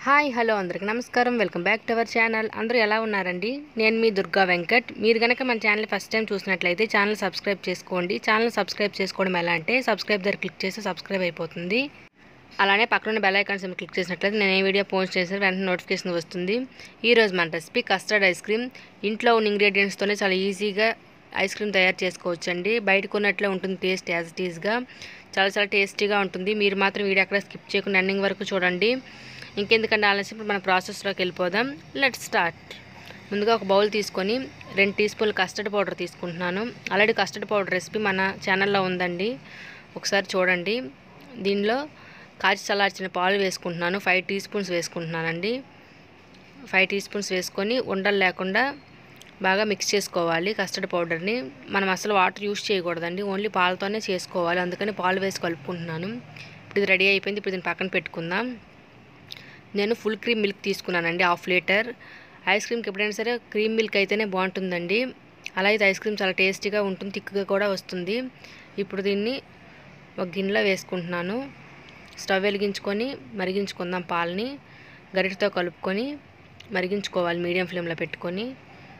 hi hello అందరికి నమస్కారం welcome back to our channel అందరూ ఎలా ఉన్నారండి నేను మీ దుర్గా వెంకట్ మీరు కనుక మన ఛానల్ ఫస్ట్ టైం చూసినట్లయితే ఛానల్ సబ్స్క్రైబ్ చేసుకోండి ఛానల్ సబ్స్క్రైబ్ చేసుకోవడం ఎలా అంటే సబ్స్క్రైబ్ దగ్గర క్లిక్ చేస్తే సబ్స్క్రైబ్ అయిపోతుంది అలానే పక్కన బెల్ ఐకాన్స్ మీద క్లిక్ చేసినట్లయితే నేను ఏ వీడియో పోస్ట్ చేసిన వెంటనే నోటిఫికేషన్ వస్తుంది ఈ రోజు మన రెసిపీ కస్టర్డ్ ఐస్ క్రీమ్ ఇంట్లో ఉన్న ఇంగ్రీడియంట్స్తోనే చాలా ఈజీగా ఐస్ క్రీమ్ తయారు చేసుకోవచ్చండి బయట కొన్నట్లే ఉంటుంది టేస్ట్ యాజ్ ఇట్ ఈస్గా చాలా చాలా టేస్టీగా ఉంటుంది మీరు మాత్రం వీడియో అక్కడ స్కిప్ చేయకుండా ఎండింగ్ వరకు చూడండి ఇంకెందుకంటే ఆలస్యం ఇప్పుడు మన ప్రాసెస్లోకి వెళ్ళిపోదాం లెట్ స్టార్ట్ ముందుగా ఒక బౌల్ తీసుకొని రెండు టీ స్పూన్లు కస్టర్డ్ పౌడర్ తీసుకుంటున్నాను ఆల్రెడీ కస్టర్డ్ పౌడర్ రెసిపీ మన ఛానల్లో ఉందండి ఒకసారి చూడండి దీనిలో కాచి చల్లార్చిన పాలు వేసుకుంటున్నాను ఫైవ్ టీ స్పూన్స్ వేసుకుంటున్నానండి ఫైవ్ టీ స్పూన్స్ వేసుకొని ఉండలు లేకుండా బాగా మిక్స్ చేసుకోవాలి కస్టర్డ్ పౌడర్ని మనం అసలు వాటర్ యూస్ చేయకూడదండి ఓన్లీ పాలతోనే చేసుకోవాలి అందుకని పాలు వేసి కలుపుకుంటున్నాను ఇప్పుడు ఇది రెడీ అయిపోయింది ఇప్పుడు దీన్ని పక్కన పెట్టుకుందాం నేను ఫుల్ క్రీమ్ మిల్క్ తీసుకున్నానండి హాఫ్ లీటర్ ఐస్ క్రీమ్కి ఎప్పుడైనా సరే క్రీమ్ మిల్క్ అయితేనే బాగుంటుందండి అలా అయితే ఐస్ క్రీమ్ చాలా టేస్టీగా ఉంటుంది థిక్గా కూడా వస్తుంది ఇప్పుడు దీన్ని ఒక గిన్నెలో వేసుకుంటున్నాను స్టవ్ వెలిగించుకొని మరిగించుకుందాం పాలని గరిటతో కలుపుకొని మరిగించుకోవాలి మీడియం ఫ్లేమ్లో పెట్టుకొని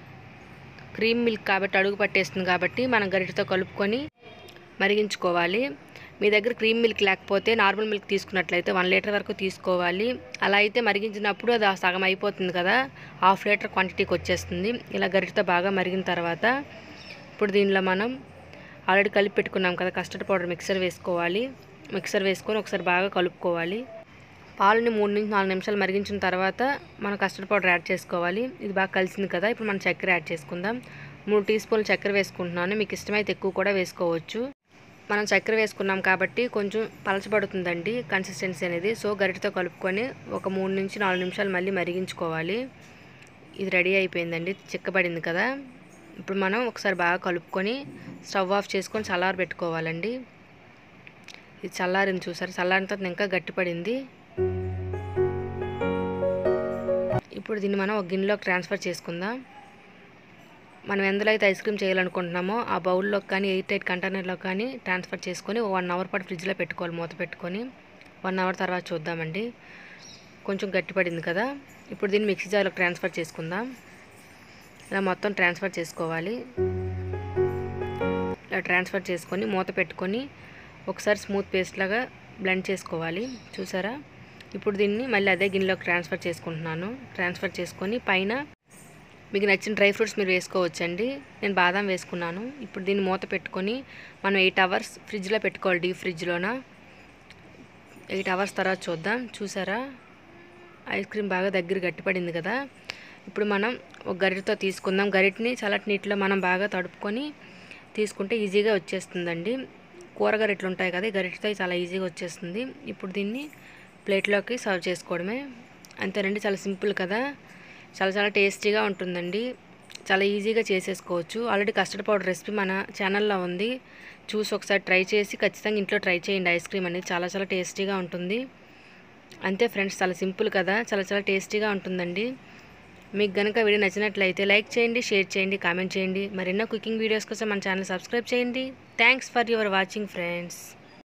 క్రీమ్ మిల్క్ కాబట్టి అడుగు పట్టేస్తుంది కాబట్టి మనం గరిటతో కలుపుకొని మరిగించుకోవాలి మీ దగ్గర క్రీమ్ మిల్క్ లేకపోతే నార్మల్ మిల్క్ తీసుకున్నట్లయితే వన్ లీటర్ వరకు తీసుకోవాలి అలా అయితే మరిగించినప్పుడు అది ఆ సగం అయిపోతుంది కదా హాఫ్ లీటర్ క్వాంటిటీకి వచ్చేస్తుంది ఇలా గరిటతో బాగా మరిగిన తర్వాత ఇప్పుడు దీనిలో మనం ఆల్రెడీ కలిపి పెట్టుకున్నాం కదా కస్టర్డ్ పౌడర్ మిక్సర్ వేసుకోవాలి మిక్సర్ వేసుకొని ఒకసారి బాగా కలుపుకోవాలి పాలని మూడు నుంచి నాలుగు నిమిషాలు మరిగించిన తర్వాత మనం కస్టర్డ్ పౌడర్ యాడ్ చేసుకోవాలి ఇది బాగా కలిసింది కదా ఇప్పుడు మనం చక్కెర యాడ్ చేసుకుందాం మూడు టీ స్పూన్లు చక్కెర వేసుకుంటున్నాను మీకు ఇష్టమైతే ఎక్కువ కూడా వేసుకోవచ్చు మనం చక్కెర వేసుకున్నాం కాబట్టి కొంచెం పలచబడుతుందండి కన్సిస్టెన్సీ అనేది సో గరిటతో కలుపుకొని ఒక మూడు నుంచి నాలుగు నిమిషాలు మళ్ళీ మరిగించుకోవాలి ఇది రెడీ అయిపోయిందండి చిక్కబడింది కదా ఇప్పుడు మనం ఒకసారి బాగా కలుపుకొని స్టవ్ ఆఫ్ చేసుకొని చల్లారి పెట్టుకోవాలండి ఇది చల్లారింది చూసారు చల్లారిన తర్వాత ఇంకా గట్టిపడింది ఇప్పుడు దీన్ని మనం ఒక గిన్నెలోకి ట్రాన్స్ఫర్ చేసుకుందాం మనం ఎందులో అయితే ఐస్ క్రీమ్ చేయాలనుకుంటున్నామో ఆ బౌల్లో కానీ ఎయిట్ ఎయిట్ కంటైనర్లో కానీ ట్రాన్స్ఫర్ చేసుకొని వన్ అవర్ పాటు ఫ్రిడ్జ్లో పెట్టుకోవాలి మూత పెట్టుకొని వన్ అవర్ తర్వాత చూద్దామండి కొంచెం గట్టిపడింది కదా ఇప్పుడు దీన్ని మిక్సీ జార్లోకి ట్రాన్స్ఫర్ చేసుకుందాం ఇలా మొత్తం ట్రాన్స్ఫర్ చేసుకోవాలి ఇలా ట్రాన్స్ఫర్ చేసుకొని మూత పెట్టుకొని ఒకసారి స్మూత్ పేస్ట్ లాగా బ్లెండ్ చేసుకోవాలి చూసారా ఇప్పుడు దీన్ని మళ్ళీ అదే గిన్నెలోకి ట్రాన్స్ఫర్ చేసుకుంటున్నాను ట్రాన్స్ఫర్ చేసుకొని పైన మీకు నచ్చిన డ్రై ఫ్రూట్స్ మీరు వేసుకోవచ్చండి నేను బాదం వేసుకున్నాను ఇప్పుడు దీన్ని మూత పెట్టుకొని మనం ఎయిట్ అవర్స్ ఫ్రిడ్జ్లో పెట్టుకోవాలి డీప్ ఫ్రిడ్జ్లోన ఎయిట్ అవర్స్ తర్వాత చూద్దాం చూసారా ఐస్ క్రీమ్ బాగా దగ్గర గట్టిపడింది కదా ఇప్పుడు మనం ఒక గరిటతో తీసుకుందాం గరిటని చల్లటి నీటిలో మనం బాగా తడుపుకొని తీసుకుంటే ఈజీగా వచ్చేస్తుందండి కూర గరిటలు ఉంటాయి కదా ఈ గరిటతో చాలా ఈజీగా వచ్చేస్తుంది ఇప్పుడు దీన్ని ప్లేట్లోకి సర్వ్ చేసుకోవడమే అంతేనండి చాలా సింపుల్ కదా చాలా చాలా టేస్టీగా ఉంటుందండి చాలా ఈజీగా చేసేసుకోవచ్చు ఆల్రెడీ కస్టర్డ్ పౌడర్ రెసిపీ మన ఛానల్లో ఉంది చూసి ఒకసారి ట్రై చేసి ఖచ్చితంగా ఇంట్లో ట్రై చేయండి ఐస్ క్రీమ్ అనేది చాలా చాలా టేస్టీగా ఉంటుంది అంతే ఫ్రెండ్స్ చాలా సింపుల్ కదా చాలా చాలా టేస్టీగా ఉంటుందండి మీకు కనుక వీడియో నచ్చినట్లయితే లైక్ చేయండి షేర్ చేయండి కామెంట్ చేయండి మరెన్నో కుకింగ్ వీడియోస్ కోసం మన ఛానల్ సబ్స్క్రైబ్ చేయండి thanks for your watching friends